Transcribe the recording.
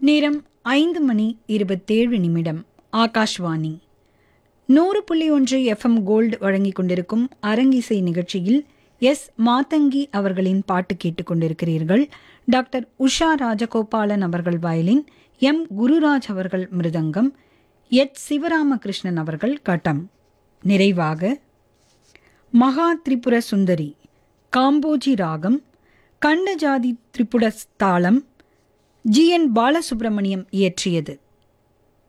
நேரம் ஐந்து மணி இருபத்தேழு நிமிடம் ஆகாஷ்வாணி நூறு புள்ளி ஒன்று எஃப்எம் கோல்டு வழங்கிக் கொண்டிருக்கும் அரங்கிசை நிகழ்ச்சியில் எஸ் மாதங்கி அவர்களின் பாட்டு கேட்டுக்கொண்டிருக்கிறீர்கள் டாக்டர் உஷா ராஜகோபாலன் அவர்கள் வயலின் எம் குருராஜ் அவர்கள் மிருதங்கம் எச் சிவராமகிருஷ்ணன் அவர்கள் கட்டம் நிறைவாக மகா திரிபுர சுந்தரி காம்போஜி ராகம் கண்டஜாதி திரிபுட தாளம் ஜி என் பாலசுப்ரமணியம் இயற்றியது